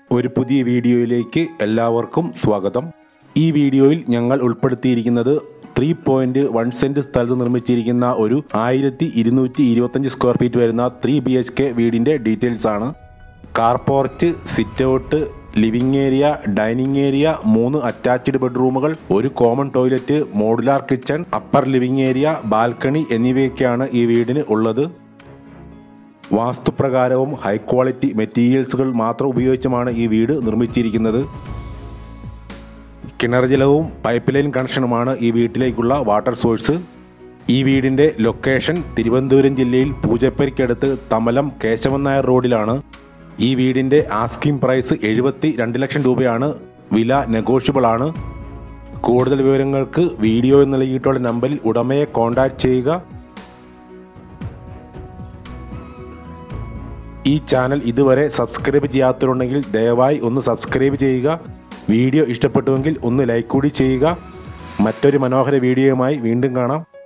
ഒരു പുതിയ വീഡിയോയിലേക്ക് എല്ലാവർക്കും സ്വാഗതം ഈ വീഡിയോയിൽ ഞങ്ങൾ ഉൾപ്പെടുത്തിയിരിക്കുന്നത് ത്രീ പോയിന്റ് വൺ സെന്റ് സ്ഥലത്ത് നിർമ്മിച്ചിരിക്കുന്ന ഒരു ആയിരത്തി ഇരുന്നൂറ്റി ഇരുപത്തഞ്ച് സ്ക്വയർ ഫീറ്റ് വരുന്ന ത്രീ ബി എച്ച് കെ വീടിൻ്റെ ഡീറ്റെയിൽസ് ആണ് car porch sit out living area dining area മൂന്ന് അറ്റാച്ച്ഡ് ബെഡ്റൂമുകൾ ഒരു common toilet modular kitchen upper living area balcony എന്നിവയൊക്കെയാണ് ഈ വീടിന് ഉള്ളത് വാസ്തുപ്രകാരവും ഹൈ ക്വാളിറ്റി മെറ്റീരിയൽസുകൾ മാത്രം ഉപയോഗിച്ചുമാണ് ഈ വീട് നിർമ്മിച്ചിരിക്കുന്നത് കിണർ ജലവും പൈപ്പ് ലൈൻ കണക്ഷനുമാണ് ഈ വീട്ടിലേക്കുള്ള വാട്ടർ സോഴ്സ് ഈ വീടിൻ്റെ ലൊക്കേഷൻ തിരുവനന്തപുരം ജില്ലയിൽ പൂജപ്പരിക്കടുത്ത് തമലം കേശവൻ നായർ റോഡിലാണ് ഈ വീടിൻ്റെ ആസ്കിംഗ് പ്രൈസ് എഴുപത്തി രണ്ട് ലക്ഷം രൂപയാണ് വില നെഗോഷ്യബിൾ ആണ് കൂടുതൽ വിവരങ്ങൾക്ക് വീഡിയോ നൽകിയിട്ടുള്ള നമ്പറിൽ ഉടമയെ കോൺടാക്റ്റ് ചെയ്യുക ഈ ചാനൽ ഇതുവരെ സബ്സ്ക്രൈബ് ചെയ്യാത്തവരുണ്ടെങ്കിൽ ദയവായി ഒന്ന് സബ്സ്ക്രൈബ് ചെയ്യുക വീഡിയോ ഇഷ്ടപ്പെട്ടുവെങ്കിൽ ഒന്ന് ലൈക്ക് കൂടി ചെയ്യുക മറ്റൊരു മനോഹര വീഡിയോയുമായി വീണ്ടും കാണാം